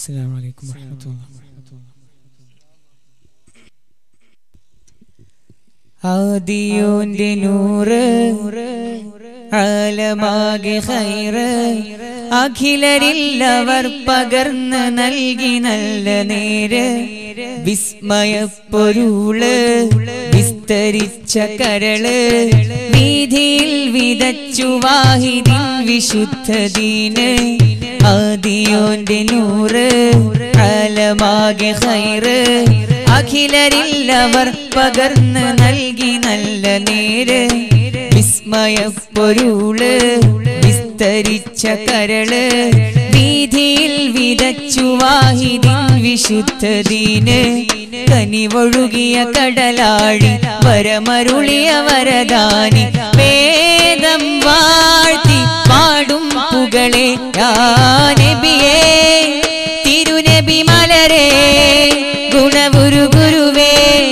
السلام عليكم ورحمة الله ആദിയോന്റെ നൂറ് ആലമാകെ ഹൈറ് അഖിലരില്ലവർ പകർന്ന് നൽകി നല്ല നേര് വിസ്മയപ്പൊരുള് വിസ്തരിച്ച കരള് വീതിയിൽ വിതച്ചു വാഹിദിൻ വിശുദ്ധദീന് ആദിയോന്റെ നൂറ് ആലമാകെ ഹൈറ് അഖിലരില്ലവർ പകർന്ന് നൽകി നല്ല നേര് വിസ്മയപ്പൊരുള് വിസ്തരിച്ച കരള് വീതിയിൽ വിതച്ചു വാഹിദിൻ വിശുദ്ധദീന് കനിവൊഴുകിയ കടലാഴി വരമരുളിയ വരദാനി വേദം വാഴ്ത്തി പാടും പുകളെ നബിയേ തിരുനബി മലരേ ഗുണഗുരു ഗുരുവേ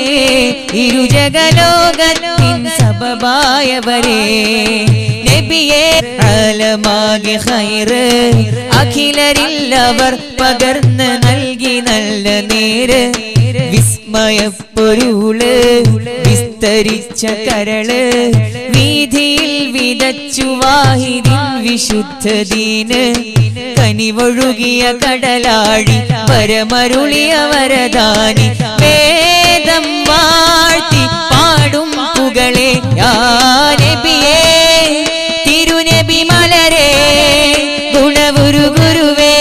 ഇരുജഗലോകത്തിൻ സബബായവരേ നബിയേ ആലമാകെ ഹൈറ് അഖിലരില്ലവർ പകർന്ന് നൽകി നല്ല നേര് വിസ്മയപ്പൊരുള് വിസ്തരിച്ച കരള് വീതിയിൽ വിതച്ചു വാഹിദിൻ വിശുദ്ധദീന് കനിവൊഴുകിയ കടലാഴി പരമരുളിയ വരദാനി വേദം വാഴ്ത്തി പാടും പുകളെ നബിയേ തിരുനബി മലരേ ഗുണഗുരു ഗുരുവേ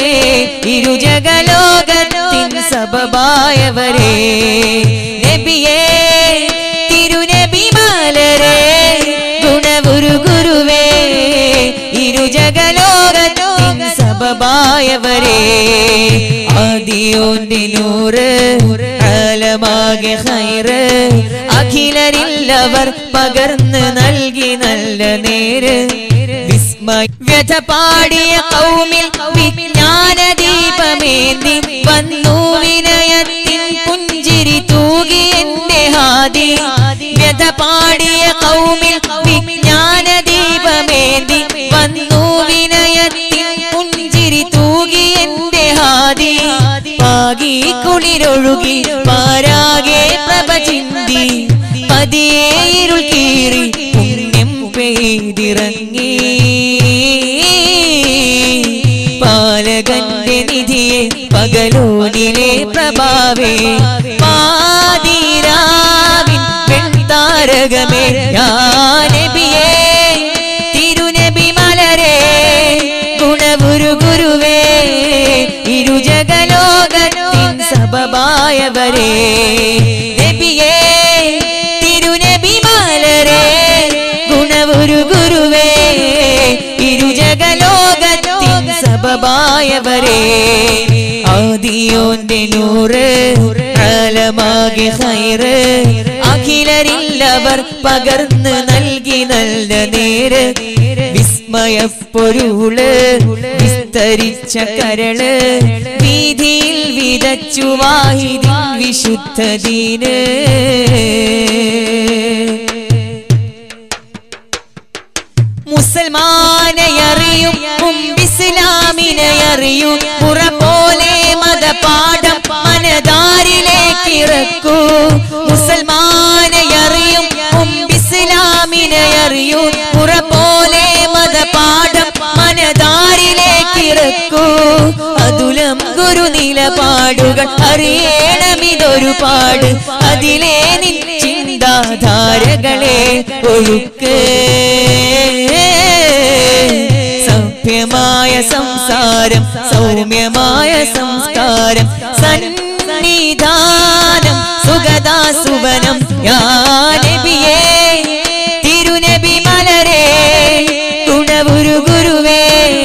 ഇരുജഗലോകത്തിൻ സബബായവരേ നബിയേ തിരുനബി മലരേ ഗുണഗുരു ഗുരുവേ ഇരുജഗലോകത്തിൻ സബബായവരേ ആദിയോന്റെ നൂറ് ആലമാകെ ഹൈറ് അഖിലരില്ലവർ പകർന്ന് നൽകി നല്ല നേര് വിസ്മയ വ്യഥ പാടിയ കൗമിൽ വിജ്ഞാന ദീപമേന്തി വന്നു വിനയത്തിൻ പുഞ്ചിരി തൂകി എന്റെ ഹാദി വ്യഥ പാടിയ കൗമിൽ വിജ്ഞാന ദീപമേന്തി വന്നു വിനയത്തിൻ പുഞ്ചിരി തൂകി എന്റെ ഹാദി പാകി കുളിരൊഴുകി പാരാകെ പ്രഭ ചിന്തി പതിയെ ഇരുൾ കീറി പുണ്യം പെയ്തിറങ്ങി പാലകന്റെ നിധിയെ പകലോനിലെ പ്രഭാവേ പാതിരാവിൻ വെൺതാരകമേ നബിയേ തിരുനബി മലരേ ഗുണഗുരു ഗുരുവേ ഇരുജഗലോകത്തിൻ സബബായവരേ നബിയേ തിരുനബി മലരേ ഗുണഗുരു ഗുരുവേ ഇരുജഗലോകത്തിൻ സബബായവരേ ആദിയോന്റെ നൂറ് ആലമാകെ ഹൈറ് അഖിലരില്ലവർ പകർന്ന് നൽകി നല്ല നേര് വിസ്മയപ്പൊരുള് വിസ്തരിച്ച കരള് വീതിയിൽ വിതച്ചു വാഹിദിൻ വിശുദ്ധദീന് മുസൽമാനെ അറിയും മുമ്പിസ്ലാമിനെ അറിയൂ പുറ പോലെ മതപാഠം മനതാരിലേക്ക് ഇറക്കൂ മുസൽമാനെ അറിയും മുമ്പിസ്ലാമിനെ അറിയൂ പുറ പോലെ മതപാഠം മനതാരിലേക്ക് ഇറക്കൂ അതുലം ഗുരു നിലപാടുകൾ അറിയണമിതൊരു പാട് അതിലെ നിൻ ചിന്താധാരകളെ ഒഴുക്ക് സഭ്യമായ സംസാരം സൗമ്യമായ സംസ്കാരം സന്നിധാനം സുഗദാസുവനം നബിയേ തിരുനബി മലരേ ഗുണഗുരു ഗുരുവേ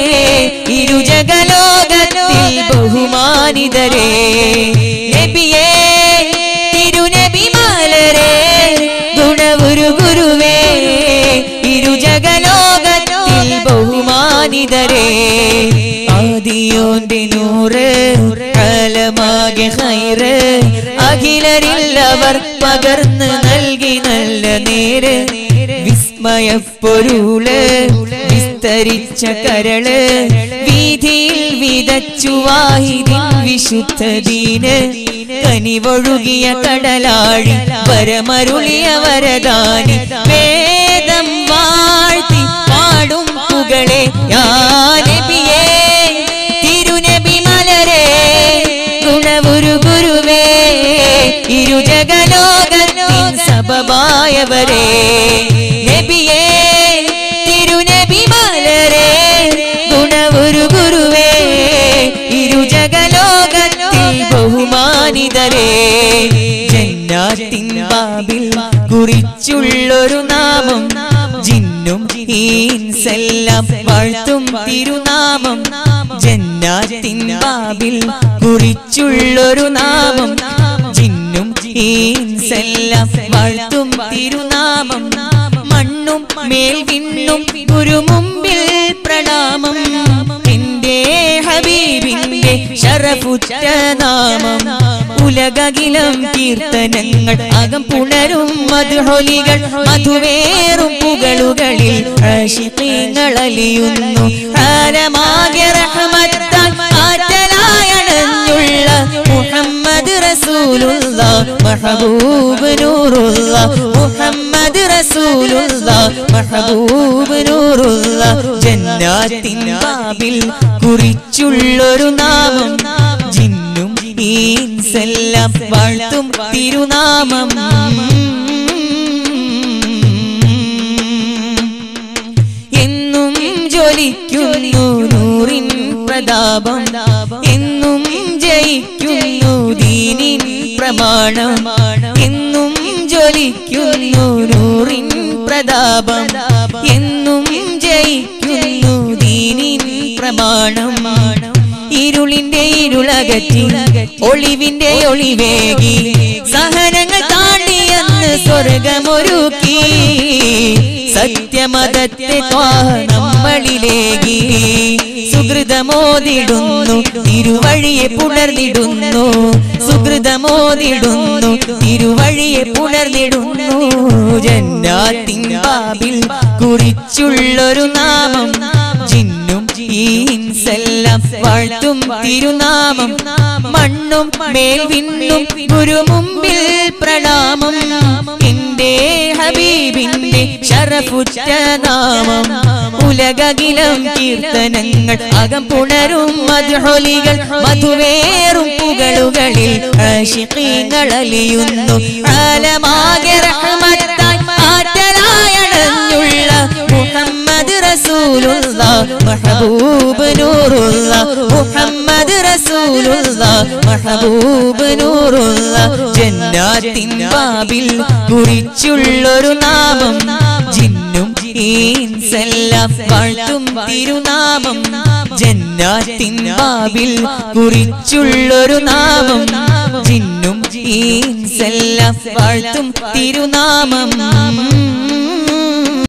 ഇരുജഗലോകത്തിൽ ബഹുമാനിതരേ നബിയേ തിരുനബി മലരേ ഗുണഗുരു ഗുരുവേ ഇരുജഗലോകത്തിൽ ബഹുമാനിതരേ ആദിയോന്റെ നൂറ് കാലമാകെ ഹൈറ് അഖിലരില്ലവർ പകർന്ന് നൽകി നല്ല നേര് വിസ്മയ വിസ്മയപ്പൊരുള് വിസ്തരിച്ച കരള് വീതിയിൽ വിതച്ചു വാഹിദിൻ വിശുദ്ധദീന് കനിവൊഴുകിയ കടലാഴി വരമരുളിയ വരദാനി വേദം വാഴ്ത്തി പാടും പുകളെ യാ നബിയേ തിരുനബി മലരേ ഗുണവുരു ഗുരുവേ ഇരുജഗലോകത്തിൻ സബബായവരേ നബിയേ തിരുനബി മലരേ ഗുണവുരു ഗുരുവേ ഇരുജഗലോകത്തിൽ ബഹുമാനിതരേ ജന്നാത്തിൻ ബാബിൽ കുറിച്ചുള്ളൊരു നാമം ജിന്നും ഈൻസെല്ലാം വാഴ്ത്തും തിരുനാമം ജന്നാത്തിൻ ബാബിൽ കുറിച്ചുള്ളൊരു നാമം ജിന്നും ഈൻസെല്ലാം വാഴ്ത്തും തിരുനാമം മണ്ണും മേൽ വിണ്ണും ഗുരു മുമ്പിൽ പ്രണാമം എന്റെ ഹബീബിന്റെ ശരഫുറ്റ നാമം ഉലകകിലം കീർത്തനങ്ങൾ അകം പുണരും മധുഹൊലികൾ മധുവേറും പുകളുകളിൽ ആശിഖീങ്ങൾ അലിയുന്നു ആരമാകെ റഹ്മത്താൽ ആറ്റലായണഞ്ഞുള്ള മുഹമ്മദ് റസൂലുള്ള മഹബൂബ് നൂറുള്ള മുഹമ്മദ് റസൂലുള്ള മഹബൂബ് നൂറുള്ള ജന്നാത്തിൻ ബാബിൽ കുറിച്ചുള്ളൊരു നാമം ജിന്നും ഈൻസെല്ലാം വാഴ്ത്തും തിരുനാമം എന്നും ജ്വലിക്കുന്നു നൂറിൻ പ്രതാപം എന്നും ജയിക്കുന്നു ദീനിൻ പ്രമാണം എന്നും ജ്വലിക്കുന്നു നൂറിൻ പ്രതാപം എന്നും ജയിക്കുന്നു ദീനിൻ പ്രമാണം ഇരുളിന്റെ ഇരുളകറ്റി ഒളിവിന്റെ ഒളിവേകി സഹനങ്ങൾ താണ്ടിയെന്ന് സ്വർഗമൊരുക്കി സത്യമതത്തെ ത്വാഹ നമ്മളിലേകി സുഹൃതമോദിടുന്നു തിരുവഴിയെ പുണർന്നിടുന്നു സുഹൃതമോദിടുന്നു തിരുവഴിയെ പുണർന്നിടുന്നു ജന്നാത്തിൻ ബാബിൽ കുറിച്ചുള്ളൊരു നാമം ജിന്നും ഈൻസെല്ലാം വാഴ്ത്തും തിരുനാമം മണ്ണും മേൽ വിണ്ണും ഗുരു മുമ്പിൽ പ്രണാമം എന്റെ ഹബീബിന്റെ ശരഫുറ്റ നാമം ഉലകകിലം കീർത്തനങ്ങൾ അകം പുണരും മധുഹൊലികൾ മധുവേറും പുകളുകളിൽ ആശിഖീങ്ങൾ അലിയുന്നു ആലമാകെ റഹ്മത്താൽ ആറ്റലായണഞ്ഞുള്ള മുഹമ്മദ് റസൂലുള്ള മഹബൂബ് നൂറുള്ള മുഹമ്മദ് റസൂലുള്ള മഹബൂബ് നൂറുള്ള ജന്നാത്തിൻ ബാബിൽ കുറിച്ചുള്ളൊരു നാമം ജിന്നും ഈൻസെല്ലാം വാഴ്ത്തും തിരുനാമം ജന്നാത്തിൻ ബാബിൽ കുറിച്ചുള്ളൊരു നാമം ജിന്നും ഈൻസെല്ലാം വാഴ്ത്തും തിരുനാമം